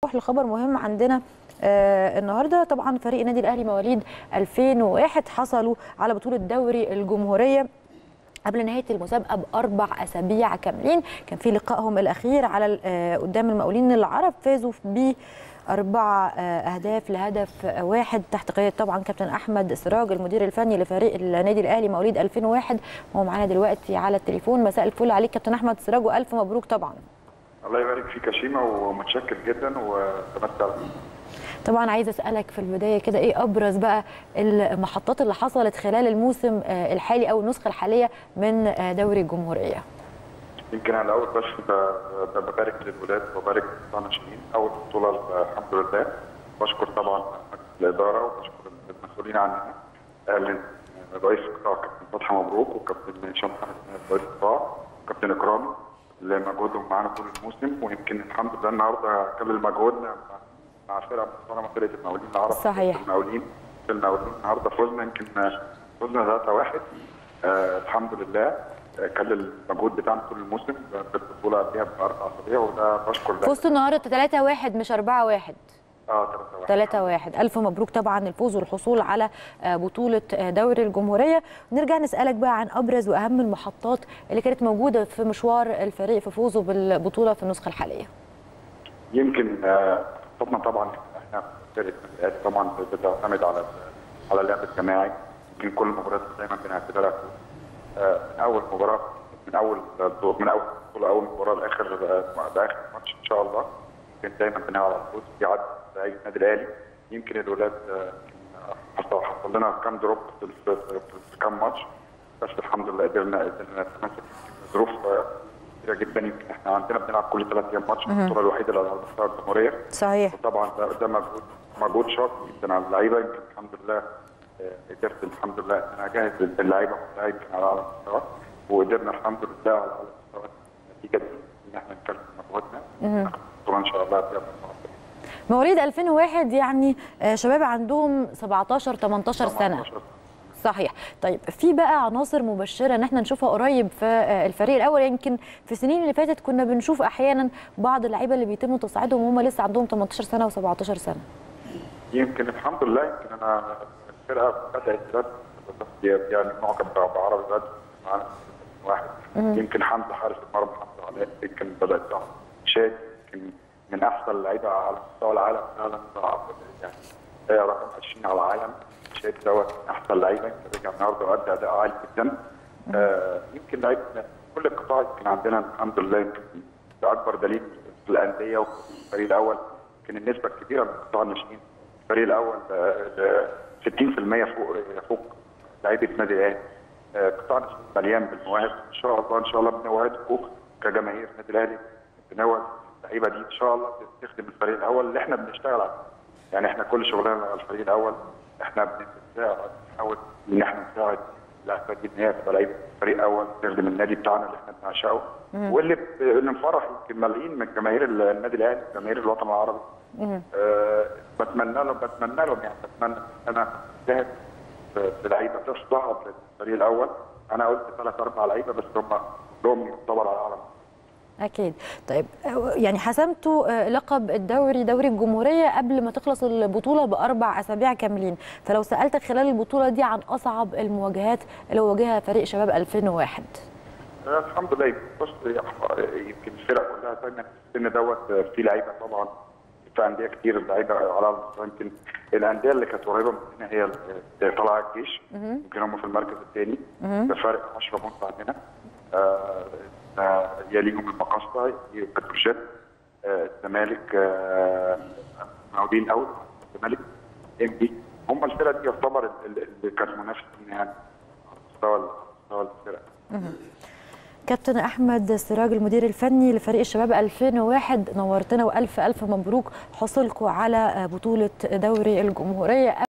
نروح لخبر مهم عندنا آه النهارده طبعا فريق النادي الاهلي مواليد 2001 حصلوا على بطوله دوري الجمهوريه قبل نهايه المسابقه باربع اسابيع كاملين كان في لقائهم الاخير على آه قدام المقاولين العرب فازوا ب أربع أهداف لهدف واحد تحت قيادة طبعا كابتن أحمد سراج المدير الفني لفريق النادي الأهلي مواليد 2001 وهو معانا دلوقتي على التليفون مساء الفل عليك كابتن أحمد سراج وألف مبروك طبعا الله يبارك فيك يا شيماء ومتشكر جدا وتمتع طبعا عايزه اسالك في البدايه كده ايه ابرز بقى المحطات اللي حصلت خلال الموسم الحالي او النسخه الحاليه من دوري الجمهوريه يمكن انا الاول بس ببارك للولاد وببارك للناشئين اول بطوله الحمد لله بشكر طبعا الاداره وبشكر المسؤولين عنها رئيس القطاع كابتن فتحي مبروك وكابتن هشام حسن رئيس القطاع وكابتن اكرامي اللي مجهودهم معانا طول الموسم ويمكن الحمد لله النهارده كمل مجهودنا مع فرقه محترمه فرقه المقاولين العرب صحيح المقاولين في المقاولين النهارده فزنا يمكن فزنا 3-1 آه الحمد لله كان المجهود بتاعنا طول الموسم بالبطوله قبلها باربع اسابيع وده بشكر فزتوا النهارده 3 1 مش 4 1 اه 3 1 الف مبروك طبعا الفوز والحصول على بطوله دوري الجمهوريه نرجع نسالك بقى عن ابرز واهم المحطات اللي كانت موجوده في مشوار الفريق في فوزه بالبطوله في النسخه الحاليه يمكن طبعا طبعا احنا فرقه طبعا بتعتمد على على اللعب الجماعي يمكن كل المباريات دايما بنعتبرها من اول مباراه من اول من اول بطوله اول مباراه لاخر لاخر ماتش ان شاء الله يمكن دايما بنلعب على الفوز بيعدي لعيبه النادي الاهلي يمكن الولاد حصل حصل لنا كام دروب في, في, في كام ماتش بس الحمد لله قدرنا قدرنا نتماسك ظروف كتيره جدا يمكن احنا عندنا بنلعب كل ثلاث ايام ماتش البطوله الوحيده اللي على مستوى الجمهوريه صحيح وطبعا ده, ده مجهود مجهود شاق جدا على اللعيبه يمكن الحمد لله قدرت الحمد لله ان انا اجهز اللعيبه كلها يمكن على اعلى مستوى وقدرنا الحمد لله على اعلى مستوى النتيجه دي ان احنا نكمل مجهودنا ان شاء الله مواليد 2001 يعني شباب عندهم 17 18 سنه صحيح طيب في بقى عناصر مبشره ان احنا نشوفها قريب في الفريق الاول يمكن في السنين اللي فاتت كنا بنشوف احيانا بعض اللعيبه اللي بيتم تصعيدهم وهم لسه عندهم 18 سنه و17 سنه يمكن الحمد لله يمكن انا الفرقه بدات بس يعني معجب بعربي بدر معانا واحد يمكن حمزه حارس المرمى حمزه علاء يمكن بدات شاد يمكن من احسن اللعيبه على مستوى العالم فعلا يعني رقم 20 على العالم شاد دوت من احسن لعيبه رجع النهارده وادى اداء عالي جدا آه يمكن لعيبه كل القطاع يمكن عندنا الحمد لله يمكن اكبر دليل في الانديه وفي الفريق الاول يمكن النسبه الكبيره من قطاع الناشئين الفريق الاول 60% فوق فوق لعيبه النادي الاهلي قطاع مليان بالمواهب ان شاء الله ان شاء الله بنوعدكم كجماهير النادي الاهلي بنوعد اللعيبه دي ان شاء الله تخدم الفريق الاول اللي احنا بنشتغل عليه يعني احنا كل شغلنا على الفريق الاول احنا بنساعد بنحاول ان احنا نساعد اللعيبه دي ان هي تبقى لعيبه فريق الاول تخدم النادي بتاعنا اللي احنا بنعشقه واللي اللي مفرح يمكن ملايين من جماهير النادي الاهلي جماهير الوطن العربي أه بتمنى لهم بتمنى لهم يعني بتمنى ان انا اجتهد في لعيبه تصعد للفريق الاول انا قلت ثلاث اربع لعيبه بس هم كلهم يعتبر على اعلى اكيد طيب يعني حسمتوا لقب الدوري دوري الجمهوريه قبل ما تخلص البطوله باربع اسابيع كاملين فلو سالتك خلال البطوله دي عن اصعب المواجهات اللي واجهها فريق شباب 2001 الحمد لله بص يمكن الفرق كلها دايما في السن دوت في لعيبه طبعا في انديه كتير لعيبه على المستوى يمكن الانديه اللي كانت قريبه مننا هي طلائع الجيش يمكن هم في المركز الثاني بفرق 10 نقط عننا آه يليهم المقاصة بتروجيت الزمالك آه مقاولين الاول الزمالك ام بي هم الفرق دي يعتبر اللي كانت منافسه يعني على مستوى مستوى الفرق كابتن احمد سراج المدير الفني لفريق الشباب 2001 نورتنا والف الف مبروك حصولكم على بطوله دوري الجمهوريه